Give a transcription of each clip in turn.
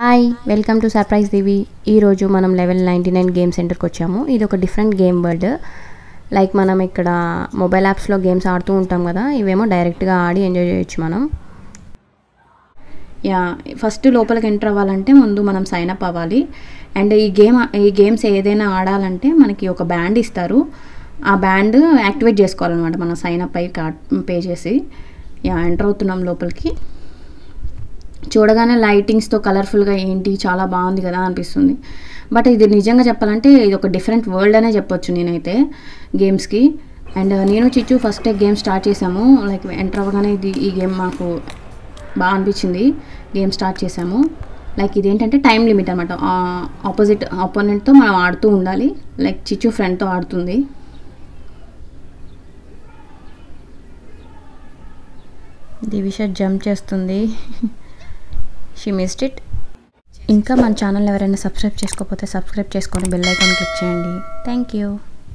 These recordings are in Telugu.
hi welcome to surprise Divi ఈరోజు మనం లెవెల్ నైంటీ నైన్ గేమ్ సెంటర్కి వచ్చాము ఇది ఒక డిఫరెంట్ గేమ్ వరల్డ్ లైక్ మనం ఇక్కడ మొబైల్ యాప్స్లో గేమ్స్ ఆడుతూ ఉంటాం కదా ఇవేమో డైరెక్ట్గా ఆడి ఎంజాయ్ చేయొచ్చు మనం యా ఫస్ట్ లోపలికి ఎంటర్ అవ్వాలంటే ముందు మనం సైన్ అప్ అవ్వాలి అండ్ ఈ గేమ్ ఈ గేమ్స్ ఏదైనా ఆడాలంటే మనకి ఒక బ్యాండ్ ఇస్తారు ఆ బ్యాండ్ యాక్టివేట్ చేసుకోవాలన్నమాట మనం సైన్ అప్ అయ్యి కార్డ్ పే చేసి యా ఎంటర్ అవుతున్నాం లోపలికి చూడగానే లైటింగ్స్తో కలర్ఫుల్గా ఏంటి చాలా బాగుంది కదా అనిపిస్తుంది బట్ ఇది నిజంగా చెప్పాలంటే ఇది ఒక డిఫరెంట్ వరల్డ్ అనే చెప్పొచ్చు నేనైతే గేమ్స్కి అండ్ నేను చిచ్చు ఫస్ట్ గేమ్ స్టార్ట్ చేసాము లైక్ ఎంటర్ అవ్వగానే ఇది ఈ గేమ్ మాకు బాగా అనిపించింది గేమ్ స్టార్ట్ చేసాము లైక్ ఇదేంటంటే టైం లిమిట్ అనమాట ఆపోజిట్ ఆపోనెంట్తో మనం ఆడుతూ ఉండాలి లైక్ చిచ్చు ఫ్రెండ్తో ఆడుతుంది దివిష జంప్ చేస్తుంది షీ మిస్డ్ ఇట్ ఇంకా మన ఛానల్ ఎవరైనా సబ్స్క్రైబ్ చేసుకోకపోతే సబ్స్క్రైబ్ చేసుకొని బెల్ ఐకాన్ క్లిక్ చేయండి థ్యాంక్ యూ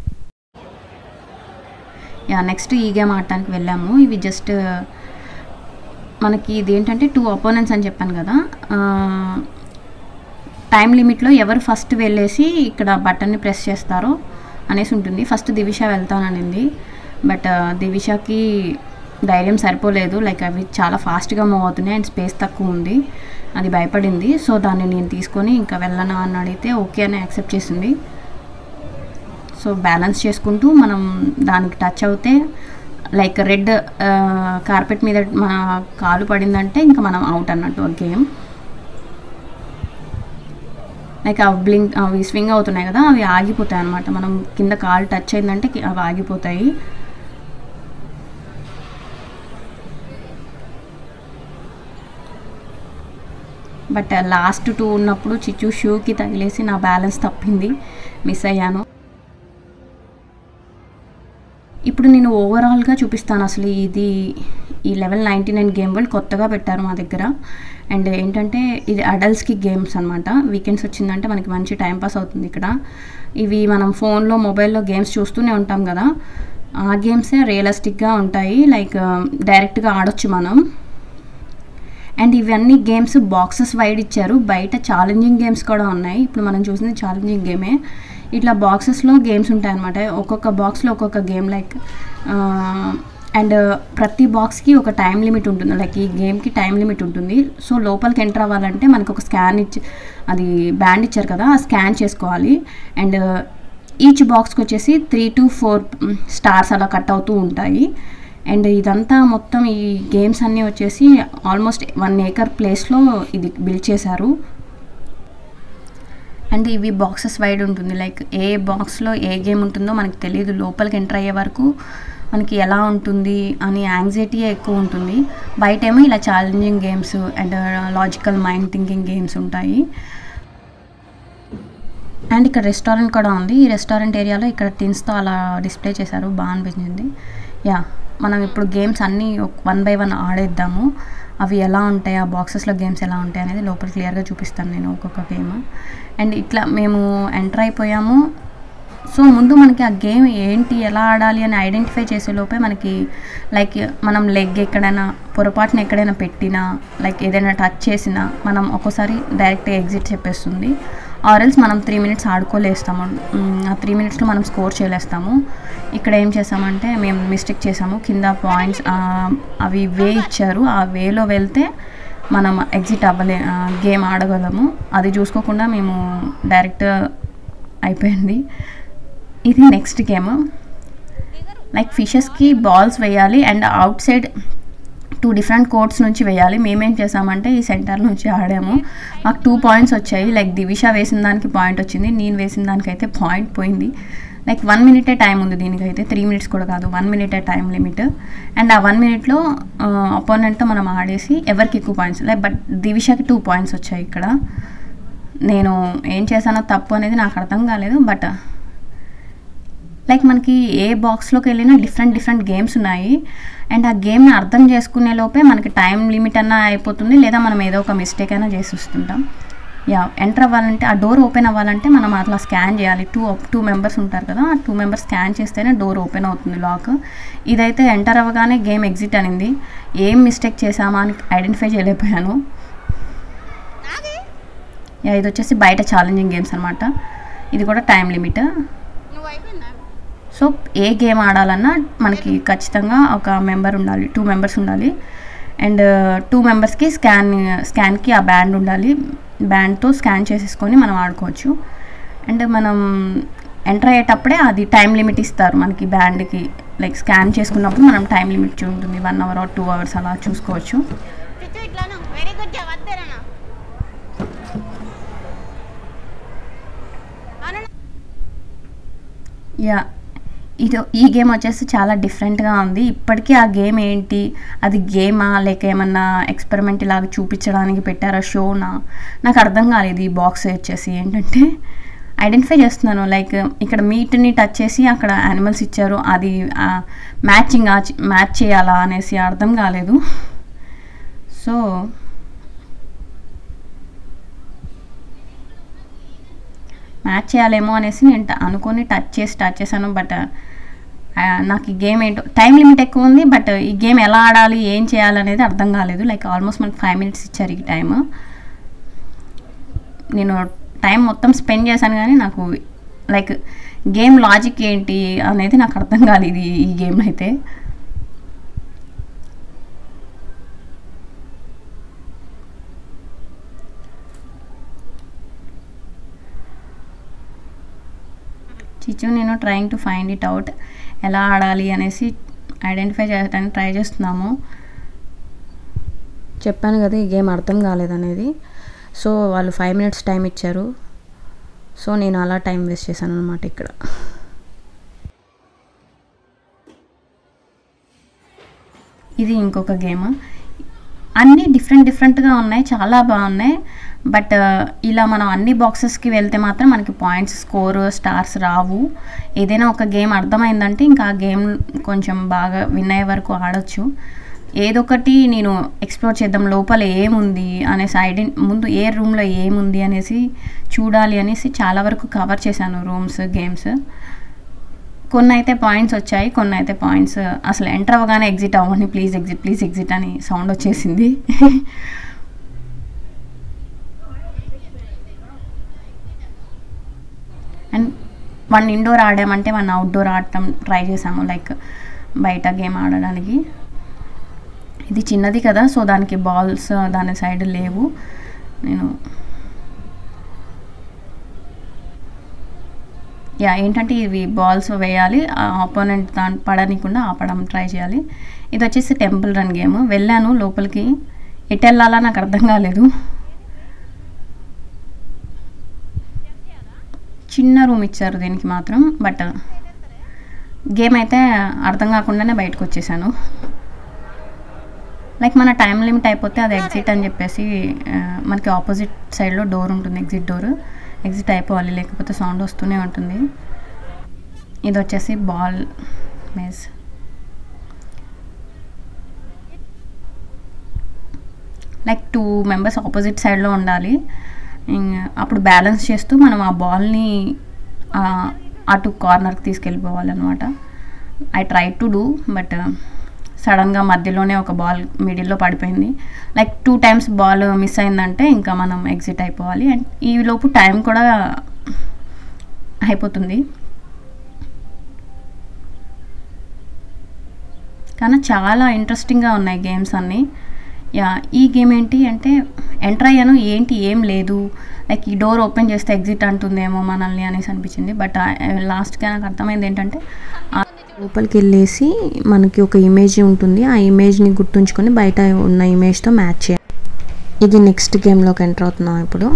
యా నెక్స్ట్ ఈ గేమ్ ఆడటానికి వెళ్ళాము ఇవి జస్ట్ మనకి ఇది ఏంటంటే టూ అపోనెంట్స్ అని చెప్పాను కదా టైం లిమిట్లో ఎవరు ఫస్ట్ వెళ్ళేసి ఇక్కడ బటన్ని ప్రెస్ చేస్తారో అనేసి ఉంటుంది ఫస్ట్ దివిష వెళ్తాననింది బట్ దివిషకి ధైర్యం సరిపోలేదు లైక్ అవి చాలా ఫాస్ట్గా మూవ్ అవుతున్నాయి అండ్ స్పేస్ తక్కువ ఉంది అది భయపడింది సో దాన్ని నేను తీసుకొని ఇంకా వెళ్ళనా అని అడిగితే ఓకే అని యాక్సెప్ట్ చేసింది సో బ్యాలెన్స్ చేసుకుంటూ మనం దానికి టచ్ అవుతే లైక్ రెడ్ కార్పెట్ మీద మన కాలు పడిందంటే ఇంకా మనం అవుట్ అన్నట్టు ఆ గేమ్ లైక్ అవి బ్లింక్ అవి స్వింగ్ అవుతున్నాయి కదా అవి ఆగిపోతాయి అనమాట మనం కింద కాలు టచ్ అయిందంటే అవి ఆగిపోతాయి బట్ లాస్ట్ టూ ఉన్నప్పుడు చిచ్చు షూకి తగిలేసి నా బ్యాలెన్స్ తప్పింది మిస్ అయ్యాను ఇప్పుడు నేను ఓవరాల్గా చూపిస్తాను అసలు ఇది ఈ level ninety nine game world కొత్తగా పెట్టారు మా దగ్గర అండ్ ఏంటంటే ఇది అడల్ట్స్కి గేమ్స్ అనమాట వీకెండ్స్ వచ్చిందంటే మనకి మంచి టైం పాస్ అవుతుంది ఇక్కడ ఇవి మనం ఫోన్లో మొబైల్లో గేమ్స్ చూస్తూనే ఉంటాం కదా ఆ గేమ్సే రియలిస్టిక్గా ఉంటాయి లైక్ డైరెక్ట్గా ఆడొచ్చు మనం అండ్ ఇవన్నీ గేమ్స్ బాక్సెస్ వైడ్ ఇచ్చారు బయట ఛాలెంజింగ్ గేమ్స్ కూడా ఉన్నాయి ఇప్పుడు మనం చూసింది ఛాలెంజింగ్ గేమే ఇట్లా బాక్సెస్లో గేమ్స్ ఉంటాయన్నమాట ఒక్కొక్క బాక్స్లో ఒక్కొక్క గేమ్ లైక్ అండ్ ప్రతి బాక్స్కి ఒక టైం లిమిట్ ఉంటుంది లైక్ ఈ గేమ్కి టైం లిమిట్ ఉంటుంది సో లోపలికి ఎంటర్ అవ్వాలంటే మనకు ఒక స్కాన్ ఇచ్చి అది బ్యాండ్ ఇచ్చారు కదా ఆ స్కాన్ చేసుకోవాలి అండ్ ఈచ్ బాక్స్కి వచ్చేసి త్రీ టు ఫోర్ స్టార్స్ అలా కట్ అవుతూ ఉంటాయి అండ్ ఇదంతా మొత్తం ఈ గేమ్స్ అన్నీ వచ్చేసి ఆల్మోస్ట్ వన్ ఏకర్ ప్లేస్లో ఇది బిల్డ్ చేశారు అండ్ ఇవి బాక్సెస్ వైడ్ ఉంటుంది లైక్ ఏ బాక్స్లో ఏ గేమ్ ఉంటుందో మనకు తెలియదు లోపలికి ఎంటర్ అయ్యే వరకు మనకి ఎలా ఉంటుంది అని యాంగ్జైటీ ఎక్కువ ఉంటుంది బయట ఏమో ఇలా challenging games and logical mind thinking games ఉంటాయి అండ్ ఇక్కడ రెస్టారెంట్ కూడా ఉంది ఈ రెస్టారెంట్ ఏరియాలో ఇక్కడ టిన్స్తో అలా డిస్ప్లే చేశారు బాగా అనిపించింది యా మనం ఇప్పుడు గేమ్స్ అన్నీ వన్ బై వన్ ఆడేద్దాము అవి ఎలా ఉంటాయి ఆ బాక్సెస్లో గేమ్స్ ఎలా ఉంటాయి అనేది లోపల క్లియర్గా చూపిస్తాను నేను ఒక్కొక్క గేమ్ అండ్ ఇట్లా మేము ఎంటర్ అయిపోయాము సో ముందు మనకి ఆ గేమ్ ఏంటి ఎలా ఆడాలి అని ఐడెంటిఫై చేసే లోపే మనకి లైక్ మనం లెగ్ ఎక్కడైనా పొరపాటున ఎక్కడైనా పెట్టినా లైక్ ఏదైనా టచ్ చేసినా మనం ఒక్కోసారి డైరెక్ట్గా ఎగ్జిట్ చెప్పేస్తుంది ఆర్ఎల్స్ మనం త్రీ మినిట్స్ ఆడుకోలేస్తాము ఆ త్రీ మినిట్స్లో మనం స్కోర్ చేయలేస్తాము ఇక్కడ ఏం చేసామంటే మేము మిస్టేక్ చేసాము కింద పాయింట్స్ అవి వే ఇచ్చారు ఆ వేలో వెళ్తే మనం ఎగ్జిట్ అవ్వలే గేమ్ ఆడగలము అది చూసుకోకుండా మేము డైరెక్ట్ అయిపోయింది ఇది నెక్స్ట్ గేమ్ లైక్ ఫిషెస్కి బాల్స్ వేయాలి and outside two different courts నుంచి వేయాలి మేమేం చేసామంటే ఈ సెంటర్ నుంచి ఆడాము మాకు టూ పాయింట్స్ వచ్చాయి లైక్ దివిష వేసిన దానికి పాయింట్ వచ్చింది నేను వేసిన దానికైతే పాయింట్ పోయింది లైక్ వన్ మినిటే టైం ఉంది దీనికైతే త్రీ మినిట్స్ కూడా కాదు వన్ మినిటే టైం లిమిట్ అండ్ ఆ వన్ మినిట్లో అపోనెంట్తో మనం ఆడేసి ఎవరికి ఎక్కువ పాయింట్స్ లైక్ బట్ దివిషకి టూ పాయింట్స్ వచ్చాయి ఇక్కడ నేను ఏం చేశానో తప్పు అనేది నాకు అర్థం కాలేదు బట్ లైక్ మనకి ఏ బాక్స్లోకి వెళ్ళినా డిఫరెంట్ డిఫరెంట్ గేమ్స్ ఉన్నాయి అండ్ ఆ గేమ్ని అర్థం చేసుకునే లోపే మనకి టైం లిమిట్ అన్నా అయిపోతుంది లేదా మనం ఏదో ఒక మిస్టేక్ అయినా చేసి వస్తుంటాం యా ఎంటర్ అవ్వాలంటే ఆ డోర్ ఓపెన్ అవ్వాలంటే మనం అట్లా స్కాన్ చేయాలి టూ టూ మెంబర్స్ ఉంటారు కదా ఆ టూ మెంబర్స్ స్కాన్ చేస్తేనే డోర్ ఓపెన్ అవుతుంది లాక్ ఇదైతే ఎంటర్ అవ్వగానే గేమ్ ఎగ్జిట్ అనింది ఏం మిస్టేక్ చేసామా అని ఐడెంటిఫై చేయలేకపోయాను యా ఇది వచ్చేసి బయట ఛాలెంజింగ్ గేమ్స్ అనమాట ఇది కూడా టైం లిమిట్ నువ్వు అయిపోయిందా సో ఏ గేమ్ ఆడాలన్నా మనకి ఖచ్చితంగా ఒక మెంబర్ ఉండాలి టూ మెంబర్స్ ఉండాలి అండ్ టూ మెంబర్స్కి స్కాన్ స్కాన్కి ఆ బ్యాండ్ ఉండాలి బ్యాండ్తో స్కాన్ చేసేసుకొని మనం ఆడుకోవచ్చు అండ్ మనం ఎంటర్ అయ్యేటప్పుడే అది టైం లిమిట్ ఇస్తారు మనకి బ్యాండ్కి లైక్ స్కాన్ చేసుకున్నప్పుడు మనం టైం లిమిట్ ఉంటుంది one hour or two hours అలా చూసుకోవచ్చు చిచ్చు ఇట్లాను వెరీ గుడ్ జాబ్ వద్దరనా అవును యా ఇది ఈ గేమ్ వచ్చేసి చాలా డిఫరెంట్గా ఉంది ఇప్పటికీ ఆ గేమ్ ఏంటి అది గేమా లేక ఏమన్నా ఎక్స్పెరిమెంట్ ఇలాగ చూపించడానికి పెట్టారా షోనా నాకు అర్థం కాలేదు ఈ బాక్స్ వచ్చేసి ఏంటంటే ఐడెంటిఫై చేస్తున్నాను లైక్ ఇక్కడ మీట్ని టచ్ చేసి అక్కడ యానిమల్స్ ఇచ్చారు అది మ్యాచింగ్ మ్యాచ్ చేయాలా అనేసి అర్థం కాలేదు సో మ్యాచ్ చేయాలేమో అనేసి నేను ట- అనుకొని టచ్ చేసి టచ్ చేశాను బట్ నాకు ఈ గేమ్ ఏంటో టైం లిమిట్ ఎక్కువ ఉంది బట్ ఈ గేమ్ ఎలా ఆడాలి ఏం చేయాలి అనేది అర్థం కాలేదు లైక్ ఆల్మోస్ట్ మనకి ఫైవ్ మినిట్స్ ఇచ్చారు ఈ టైం నేను టైం మొత్తం స్పెండ్ చేశాను కానీ నాకు లైక్ గేమ్ లాజిక్ ఏంటి అనేది నాకు అర్థం కాలేదు ఈ- ఈ గేమ్ అయితే చిచ్చు నేను trying to find it out ఎలా ఆడాలి అనేసి ఐడెంటిఫై చేయడానికి ట్రై చేస్తున్నాము చెప్పాను కదా ఈ గేమ్ అర్థం కాలేదనేది సో వాళ్ళు ఫైవ్ మినిట్స్ టైం ఇచ్చారు సో నేను అలా టైం వేస్ట్ చేశాను అనమాట ఇక్కడ ఇది ఇంకొక గేమ్ అన్నీ డిఫరెంట్ డిఫరెంట్గా ఉన్నాయి చాలా బాగున్నాయి బట్ ఇలా మనం అన్ని బాక్సెస్కి వెళ్తే మాత్రం మనకి పాయింట్స్ స్కోర్ స్టార్స్ రావు ఏదైనా ఒక గేమ్ అర్థమైందంటే ఇంకా ఆ గేమ్ కొంచెం బాగా విన్ అయ్యే వరకు ఆడొచ్చు ఏదొకటి నేను ఎక్స్ప్లోర్ చేద్దాం లోపల ఏముంది అనేసి ఐడెంటి ముందు ఏ రూమ్లో ఏముంది అనేసి చూడాలి అనేసి చాలా వరకు కవర్ చేశాను రూమ్స్ గేమ్స్ కొన్ని అయితే పాయింట్స్ వచ్చాయి కొన్ని అయితే పాయింట్స్ అసలు ఎంటర్ అవ్వగానే ఎగ్జిట్ అవ్వండి ప్లీజ్ ఎగ్జిట్ ప్లీజ్ ఎగ్జిట్ అని సౌండ్ వచ్చేసింది అండ్ వన్ ఇండోర్ ఆడామంటే వన్ అవుట్డోర్ ఆడటం ట్రై చేసాము లైక్ బయట గేమ్ ఆడడానికి ఇది చిన్నది కదా సో దానికి బాల్స్ దాని సైడ్ లేవు నేను యా ఏంటంటే ఇవి బాల్స్ వేయాలి ఆపోనెంట్ దాని పడనీయకుండా ఆపడం ట్రై చేయాలి ఇది వచ్చేసి టెంపుల్ రన్ గేమ్ వెళ్ళాను లోపలికి ఎటు వెళ్ళాలా నాకు అర్థం కాలేదు చిన్న రూమ్ ఇచ్చారు దీనికి మాత్రం బట్ గేమ్ అయితే అర్థం కాకుండానే బయటకు వచ్చేసాను లైక్ మన టైం లిమిట్ అయిపోతే అది ఎగ్జిట్ అని చెప్పేసి ఆ, మనకి ఆపోజిట్ సైడ్లో డోర్ ఉంటుంది ఎగ్జిట్ డోర్ ఎగ్జిట్ అయిపోవాలి లేకపోతే సౌండ్ వస్తూనే ఉంటుంది ఇది వచ్చేసి ball maze like two members opposite సైడ్లో ఉండాలి ఇంగ- అప్పుడు బ్యాలెన్స్ చేస్తూ మనం ఆ బాల్ని అటు కార్నర్కి తీసుకెళ్ళిపోవాలన్నమాట I try to do but సడన్గా మధ్యలోనే ఒక బాల్ మిడిల్లో పడిపోయింది like two times ball miss అయిందంటే ఇంకా మనం ఎగ్జిట్ అయిపోవాలి అండ్ ఈ లోపు టైం కూడా అయిపోతుంది కానీ చాలా ఇంట్రెస్టింగ్గా ఉన్నాయి గేమ్స్ అన్నీ యా ఈ గేమ్ ఏంటి అంటే ఎంటర్ అయ్యాను ఏంటి ఏం లేదు లైక్ ఈ డోర్ ఓపెన్ చేస్తే ఎగ్జిట్ అంటుందేమో మనల్ని అనేసి అనిపించింది బట్ లాస్ట్గా నాకు అర్థమైంది ఏంటంటే ఆ లోపలికి వెళ్ళేసి మనకి ఒక ఇమేజ్ ఉంటుంది ఆ ఇమేజ్ని గుర్తుంచుకొని బయట ఉన్న ఇమేజ్తో మ్యాచ్ చేయాలి ఇది నెక్స్ట్ గేమ్లోకి ఎంటర్ అవుతున్నాం ఇప్పుడు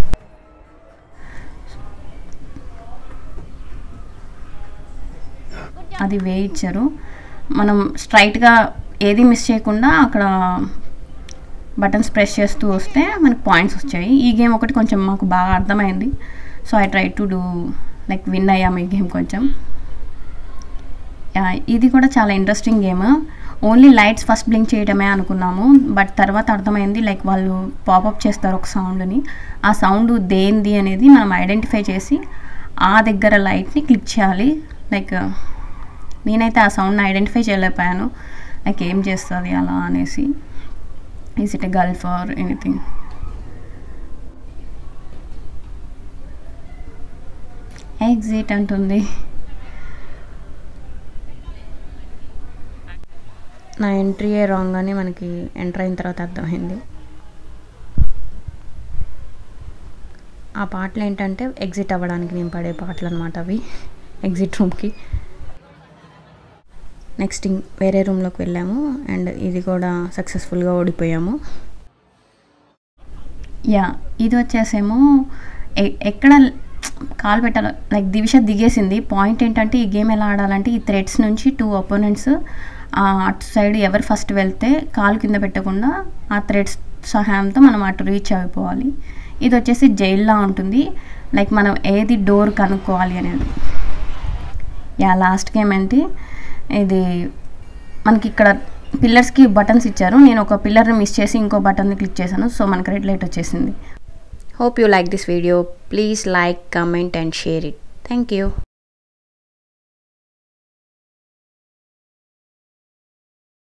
అది వే ఇచ్చారు మనం స్ట్రైట్గా ఏది మిస్ చేయకుండా అక్కడ బటన్స్ ప్రెస్ చేస్తూ వస్తే మనకి పాయింట్స్ వచ్చాయి ఈ గేమ్ ఒకటి కొంచెం మాకు బాగా అర్థమైంది so I try to do like win అయ్యాము ఈ గేమ్ కొంచెం యా, ఇది కూడా చాలా interesting game only lights first blink చేయడమే అనుకున్నాము బట్ తర్వాత అర్థమైంది లైక్ వాళ్ళు పాపప్ చేస్తారు ఒక సౌండ్ని ఆ సౌండ్ దేంది అనేది మనం ఐడెంటిఫై చేసి ఆ దగ్గర లైట్ని క్లిక్ చేయాలి లైక్ నేనైతే ఆ సౌండ్ని ఐడెంటిఫై చేయలేకపోయాను లైక్ ఏం చేస్తుంది అలా అనేసి is it a girl for anything exit అంటుంది నా ఎంట్రీయే రాంగ్ అని మనకి ఎంటర్ అయిన తర్వాత అర్థమైంది ఆ పాటలు ఏంటంటే ఎగ్జిట్ అవ్వడానికి నేను పడే పాటలు అనమాట అవి ఎగ్జిట్ రూమ్కి నెక్స్ట్ ఇం- వేరే రూమ్లోకి వెళ్ళాము అండ్ ఇది కూడా సక్సెస్ఫుల్గా ఓడిపోయాము యా ఇది వచ్చేసేమో ఎ- ఎక్కడ కాల్ పెట్టాలో లైక్ దివిష దిగేసింది పాయింట్ ఏంటంటే ఈ గేమ్ ఎలా ఆడాలంటే ఈ థ్రెడ్స్ నుంచి టూ ఒపోనెంట్స్ అటు సైడ్ ఎవరు ఫస్ట్ వెళ్తే కాలు కింద పెట్టకుండా ఆ థ్రెడ్స్ సహాయంతో మనం అటు రీచ్ అయిపోవాలి ఇది వచ్చేసి జైల్లో ఉంటుంది లైక్ మనం ఏది డోర్ కనుక్కోవాలి అనేది యా లాస్ట్ గేమ్ ఏంటి ఇది మనకి ఇక్కడ పిల్లర్స్కి బటన్స్ ఇచ్చారు నేను ఒక పిల్లర్ని మిస్ చేసి ఇంకో బటన్ని క్లిక్ చేశాను సో మనకి రెడ్ లైట్ వచ్చేసింది hope you like this video please like comment and share it thank you